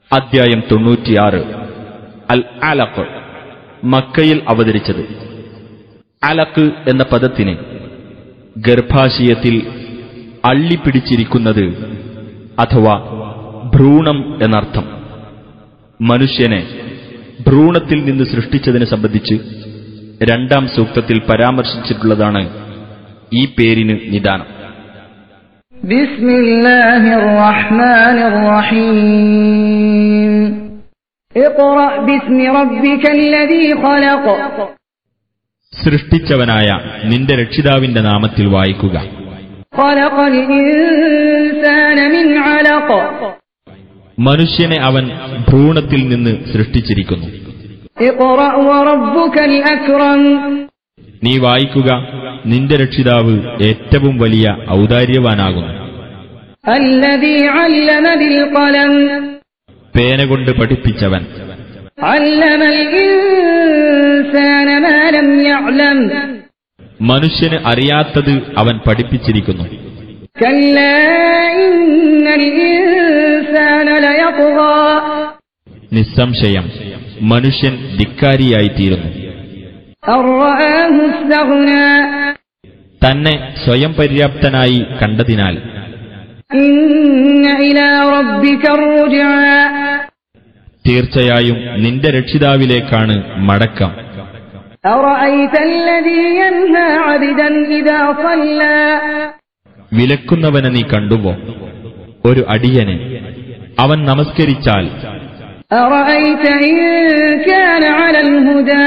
അദ്ധ്യായം തൊണ്ണൂറ്റിയാറ് അൽ അലഖ് മക്കയിൽ അവതരിച്ചത് അലക്ക് എന്ന പദത്തിന് ഗർഭാശയത്തിൽ അള്ളിപ്പിടിച്ചിരിക്കുന്നത് അഥവാ ഭ്രൂണം എന്നർത്ഥം മനുഷ്യനെ ഭ്രൂണത്തിൽ നിന്ന് സൃഷ്ടിച്ചതിനെ സംബന്ധിച്ച് രണ്ടാം സൂക്തത്തിൽ പരാമർശിച്ചിട്ടുള്ളതാണ് ഈ പേരിന് നിദാനം بسم الله الرحمن الرحيم اقرأ باسم ربك الذي خلق സൃഷ്ടിച്ചവനായ നിന്റെ രക്ഷിതാവിന്റെ നാമത്തിൽ വായിക്കുക خلق الإنسان من علق മനുഷ്യനെ അവൻ ഭ്രൂണത്തിൽ നിന്ന് സൃഷ്ടിച്ചിരിക്കുന്നു اقرأ وربك الأكرم നീ വായിക്കുക നിന്റെ രക്ഷിതാവ് ഏറ്റവും വലിയ ഔദാര്യവാനാകുന്നു الذي علم بالقلم പേന കൊണ്ട് പഠിപ്പിച്ചവൻ علم الإنسان ما لم يعلم മനുഷ്യന് അറിയാത്തത് അവൻ പഠിപ്പിച്ചിരിക്കുന്നു كلا إن الإنسان ليطغى നിസ്സംശയം മനുഷ്യൻ ധിക്കാരിയായിത്തീരുന്നു أن رآه استغنى തന്നെ സ്വയം പര്യാപ്തനായി കണ്ടതിനാൽ إن إلى ربك الرجعى തീർച്ചയായും നിന്റെ രക്ഷിതാവിലേക്കാണ് മടക്കം أرأيت الذي ينهى عبدا إذا صلى വിലക്കുന്നവനെ നീ കണ്ടുവോ ഒരു അടിയനെ അവൻ നമസ്കരിച്ചാൽ أرأيت إن كان على الهدى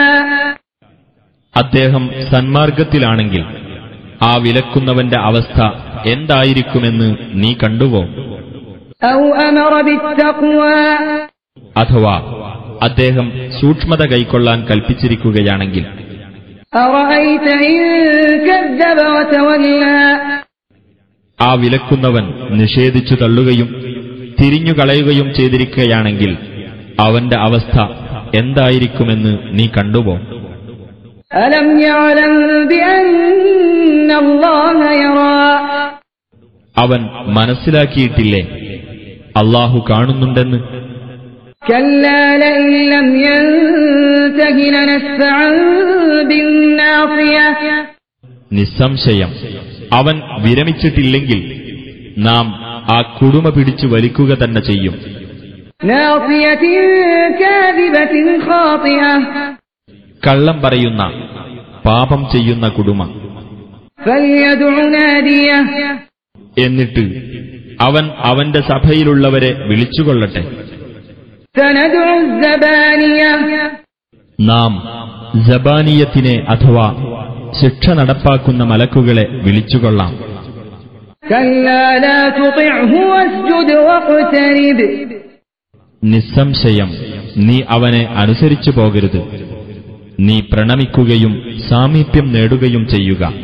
അദ്ദേഹം സന്മാർഗത്തിലാണെങ്കിൽ ആ വിലക്കുന്നവന്റെ അവസ്ഥ എന്തായിരിക്കുമെന്ന് നീ കണ്ടുവോ أو أمر بالتقوى അഥവാ അദ്ദേഹം സൂക്ഷ്മത കൈക്കൊള്ളാൻ കൽപ്പിച്ചിരിക്കുകയാണെങ്കിൽ أرأيت إن كذب وتولى ആ വിലക്കുന്നവൻ നിഷേധിച്ചു തള്ളുകയും തിരിഞ്ഞുകളയുകയും ചെയ്തിരിക്കുകയാണെങ്കിൽ അവന്റെ അവസ്ഥ എന്തായിരിക്കുമെന്ന് നീ കണ്ടുവോ ألم يعلم بأن الله يرى അവൻ മനസ്സിലാക്കിയിട്ടില്ലേ അള്ളാഹു കാണുന്നുണ്ടെന്ന് كلا لئن لم ينته لنسفعا بالناصية നിസ്സംശയം അവൻ വിരമിച്ചിട്ടില്ലെങ്കിൽ നാം ആ കുടുമ പിടിച്ചു വലിക്കുക തന്നെ ചെയ്യും ناصية كاذبة خاطئة കള്ളം പറയുന്ന പാപം ചെയ്യുന്ന കുടുമ فليدع ناديه എന്നിട്ട് അവൻ അവന്റെ സഭയിലുള്ളവരെ വിളിച്ചുകൊള്ളട്ടെ سندع الزبانية നാം ജബാനീയത്തിനെ അഥവാ ശിക്ഷ നടപ്പാക്കുന്ന മലക്കുകളെ വിളിച്ചുകൊള്ളാം كلا لا تطعه واسجد واقترب നിസ്സംശയം നീ അവനെ അനുസരിച്ചു പോകരുത് നീ പ്രണമിക്കുകയും സാമീപ്യം നേടുകയും ചെയ്യുക